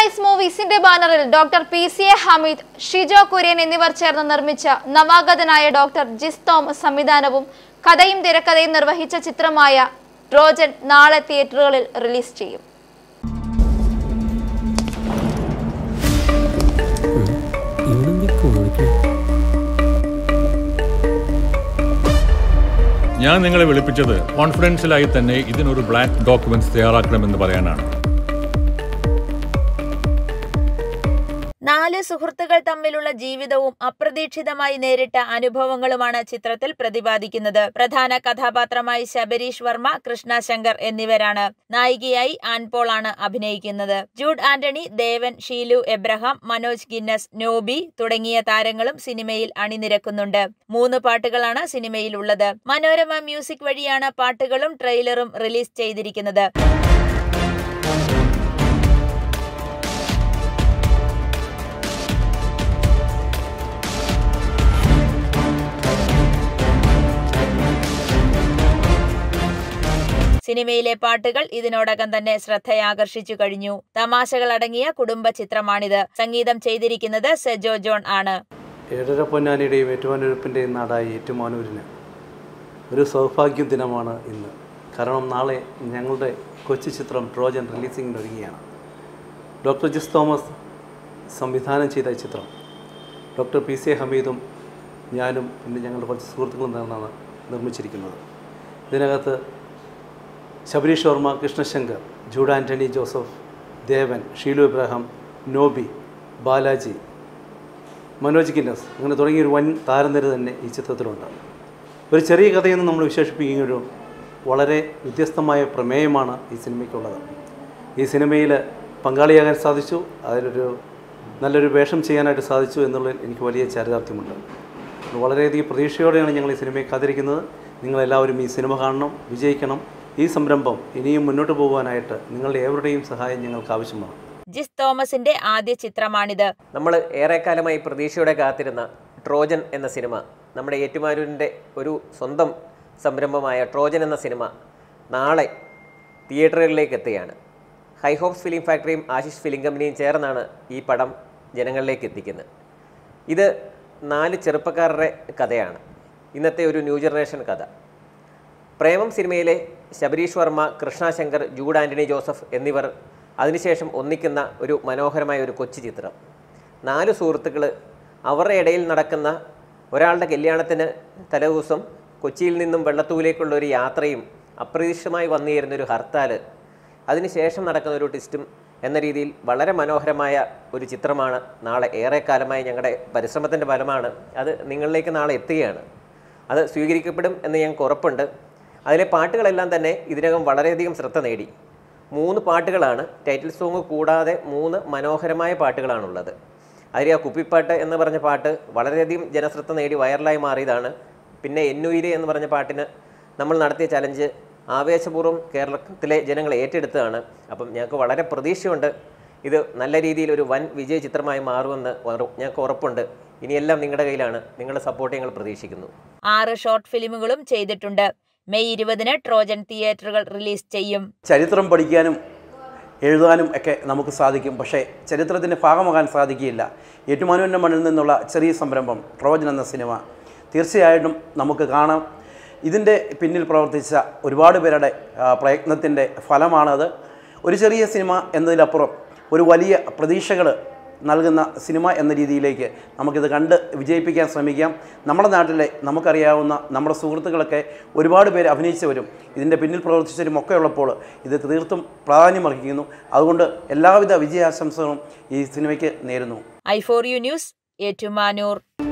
sunrise മൂവീസിന്റെ ബാനറിൽ doctor P C A Hameed Shijo Kurian എന്നിവർ ചേർന്ന് നിർമ്മിച്ച നവാഗതനായ ഡോക്ടർ ജിസ് തോമസ് സംവിധാനവും കഥയും തിരക്കഥയും നിർവഹിച്ച ചിത്രമായ ട്രോജൻ നാളെ തിയേറ്ററുകളിൽ റിലീസ് ചെയ്യും ഇവനെന്താ കാണിക്കണേ ഞാൻ നിങ്ങളെ വിളിപ്പിച്ചത് കോൺഫിഡൻഷ്യലായി തന്നെ ഇതിനൊരു ബ്ലാക്ക് ഡോക്യുമെന്റ്സ് തയ്യാറാക്കണമെന്ന് പറയാനാണ് നാല് സുഹൃത്തുക്കൾ തമ്മിലുള്ള ജീവിതവും അപ്രതീക്ഷിതമായി നേരിട്ട അനുഭവങ്ങളുമാണ് ചിത്രത്തിൽ പ്രതിപാദിക്കുന്നത് പ്രധാന കഥാപാത്രമായി ശബരീഷ് വർമ്മ കൃഷ്ണ ശങ്കർ എന്നിവരാണ് നായികയായി ആൻപോൾ ആണ് അഭിനയിക്കുന്നത് ജൂഡ് ആന്റണി ദേവൻ ഷീലു എബ്രഹാം മനോജ് ഗിന്നസ് നോബി തുടങ്ങിയ താരങ്ങളും സിനിമയിൽ അണിനിരക്കുന്നുണ്ട് മൂന്ന് പാട്ടുകളാണ് സിനിമയിലുള്ളത് മനോരമ മ്യൂസിക് വഴിയാണ് പാട്ടുകളും ട്രെയിലറും റിലീസ് ചെയ്തിരിക്കുന്നത് സിനിമയിലെ പാട്ടുകൾ ഇതിനോടകം തന്നെ ശ്രദ്ധയാകർഷിച്ചു കഴിഞ്ഞു തമാശകൾ അടങ്ങിയ കുടുംബ ചിത്രമാണിത് സംഗീതം ചെയ്തിരിക്കുന്നത് സെജോ ജോൺ ആണ് ഏഴര പൊന്നാനിയുടെയും ഏറ്റുമാനൂരപ്പിൻ്റെയും നാടായ ഏറ്റുമാനൂരിന് ഒരു സൗഭാഗ്യ ദിനമാണ് ഇന്ന് കാരണം നാളെ ഞങ്ങളുടെ കൊച്ചു ചിത്രം ട്രോജൻ റിലീസിങ്ങിന് ഒരുങ്ങിയാണ് ഡോക്ടർ ജിസ് തോമസ് സംവിധാനം ചെയ്ത ഈ ചിത്രം ഡോക്ടർ പി സി ഹമീദും ഞാനും പിന്നെ ഞങ്ങളുടെ കുറച്ച് സുഹൃത്തുക്കളും ചേർന്നാണ് നിർമ്മിച്ചിരിക്കുന്നത് ഇതിനകത്ത് ശബരീഷ് വർമ്മ കൃഷ്ണശങ്കർ ജൂഡ് ആൻ്റണി ജോസഫ് ദേവൻ ഷീലു ഇബ്രാഹിം നോബി ബാലാജി മനോജ് ഗിന്നസ് അങ്ങനെ തുടങ്ങിയ ഒരു വൻ താരനിര തന്നെ ഈ ചിത്രത്തിലുണ്ട് ഒരു ചെറിയ കഥയെന്ന് നമ്മൾ വിശേഷിപ്പിക്കുന്ന ഒരു വളരെ വ്യത്യസ്തമായ പ്രമേയമാണ് ഈ സിനിമയ്ക്കുള്ളത് ഈ സിനിമയിൽ പങ്കാളിയാകാൻ സാധിച്ചു അതിലൊരു നല്ലൊരു വേഷം ചെയ്യാനായിട്ട് സാധിച്ചു എന്നുള്ളതിൽ എനിക്ക് വലിയ ചാരിതാർത്ഥ്യമുണ്ട് വളരെയധികം പ്രതീക്ഷയോടെയാണ് ഞങ്ങൾ ഈ സിനിമയെ കാത്തിരിക്കുന്നത് നിങ്ങളെല്ലാവരും ഈ സിനിമ കാണണം വിജയിക്കണം ഈ സംരംഭം ഇനിയും മുന്നോട്ട് പോകുവാനായിട്ട് നിങ്ങളുടെ ഏവരുടെയും സഹായം ഞങ്ങൾക്ക് ആവശ്യമാണ് ജിസ് തോമസിന്റെ ആദ്യ ചിത്രമാണിത് നമ്മൾ ഏറെക്കാലമായി പ്രതീക്ഷയോടെ കാത്തിരുന്ന ട്രോജൻ എന്ന സിനിമ നമ്മുടെ ഏറ്റുമാനൂരിൻ്റെ ഒരു സ്വന്തം സംരംഭമായ ട്രോജൻ എന്ന സിനിമ നാളെ തിയേറ്ററുകളിലേക്ക് എത്തുകയാണ് ഹൈഹോപ്സ് ഫിലിം ഫാക്ടറിയും ആശിഷ് ഫിലിം കമ്പനിയും ചേർന്നാണ് ഈ പടം ജനങ്ങളിലേക്ക് എത്തിക്കുന്നത് ഇത് നാല് ചെറുപ്പക്കാരുടെ കഥയാണ് ഇന്നത്തെ ഒരു ന്യൂ ജനറേഷൻ കഥ പ്രേമം സിനിമയിലെ ശബരീഷ് വർമ്മ കൃഷ്ണ ശങ്കർ ജൂഡ് ആൻ്റണി ജോസഫ് എന്നിവർ അതിനുശേഷം ഒന്നിക്കുന്ന ഒരു മനോഹരമായ ഒരു കൊച്ചു ചിത്രം നാല് സുഹൃത്തുക്കൾ അവരുടെ ഇടയിൽ നടക്കുന്ന ഒരാളുടെ കല്യാണത്തിന് തലേദിവസം കൊച്ചിയിൽ നിന്നും വെള്ളത്തൂവിലേക്കുള്ള ഒരു യാത്രയും അപ്രതീക്ഷിതമായി വന്നു ചേരുന്ന ഒരു ഹർത്താൽ അതിനുശേഷം നടക്കുന്ന ഒരു ട്വിസ്റ്റും എന്ന രീതിയിൽ വളരെ മനോഹരമായ ഒരു ചിത്രമാണ് നാളെ ഏറെക്കാലമായി ഞങ്ങളുടെ പരിശ്രമത്തിൻ്റെ ഫലമാണ് അത് നിങ്ങളിലേക്ക് നാളെ എത്തുകയാണ് അത് സ്വീകരിക്കപ്പെടും എന്ന് ഞങ്ങൾക്ക് ഉറപ്പുണ്ട് അതിലെ പാട്ടുകളെല്ലാം തന്നെ ഇതിനകം വളരെയധികം ശ്രദ്ധ നേടി മൂന്ന് പാട്ടുകളാണ് ടൈറ്റിൽ സോങ് കൂടാതെ മൂന്ന് മനോഹരമായ പാട്ടുകളാണുള്ളത് അതിൽ ആ കുപ്പിപ്പാട്ട് എന്ന് പറഞ്ഞ പാട്ട് വളരെയധികം ജനശ്രദ്ധ നേടി വൈറലായി മാറിയതാണ് പിന്നെ എന്നുയിര് എന്ന് പറഞ്ഞ പാട്ടിന് നമ്മൾ നടത്തിയ ചലഞ്ച് ആവേശപൂർവ്വം കേരളത്തിലെ ജനങ്ങൾ ഏറ്റെടുത്തതാണ് അപ്പം ഞങ്ങൾക്ക് വളരെ പ്രതീക്ഷയുണ്ട് ഇത് നല്ല രീതിയിൽ ഒരു വൻ വിജയ ചിത്രമായി മാറുമെന്ന് ഉറ- ഞങ്ങൾക്ക് ഉറപ്പുണ്ട് ഇനിയെല്ലാം നിങ്ങളുടെ കയ്യിലാണ് നിങ്ങളുടെ സപ്പോർട്ട് ഞങ്ങൾ പ്രതീക്ഷിക്കുന്നു ആറ് ഷോർട്ട് ഫിലിമുകളും ചെയ്തിട്ടുണ്ട് മെയ് ഇരുപതിന് ട്രോജൻ തിയേറ്ററുകൾ റിലീസ് ചെയ്യും ചരിത്രം പഠിക്കാനും എഴുതാനും ഒക്കെ നമുക്ക് സാധിക്കും പക്ഷേ ചരിത്രത്തിൻ്റെ ഭാഗമാകാൻ സാധിക്കുകയില്ല ഏറ്റുമാനൂരിൻ്റെ മണ്ണിൽ നിന്നുള്ള ചെറിയ സംരംഭം ട്രോജൻ എന്ന സിനിമ തീർച്ചയായിട്ടും നമുക്ക് കാണാം ഇതിൻ്റെ പിന്നിൽ പ്രവർത്തിച്ച ഒരുപാട് പേരുടെ പ്രയത്നത്തിൻ്റെ ഫലമാണത് ഒരു ചെറിയ സിനിമ എന്നതിലപ്പുറം ഒരു വലിയ പ്രതീക്ഷകൾ നൽകുന്ന സിനിമ എന്ന രീതിയിലേക്ക് നമുക്കിത് കണ്ട് വിജയിപ്പിക്കാൻ ശ്രമിക്കാം നമ്മുടെ നാട്ടിലെ നമുക്കറിയാവുന്ന നമ്മുടെ സുഹൃത്തുക്കളൊക്കെ ഒരുപാട് പേര് അഭിനയിച്ചവരും ഇതിൻ്റെ പിന്നിൽ പ്രവർത്തിച്ചവരും ഒക്കെ ഉള്ളപ്പോൾ ഇത് തീർത്തും പ്രാധാന്യമർഹിക്കുന്നു അതുകൊണ്ട് എല്ലാവിധ വിജയാശംസകളും ഈ സിനിമയ്ക്ക് നേരുന്നു I four U news Ettumanoor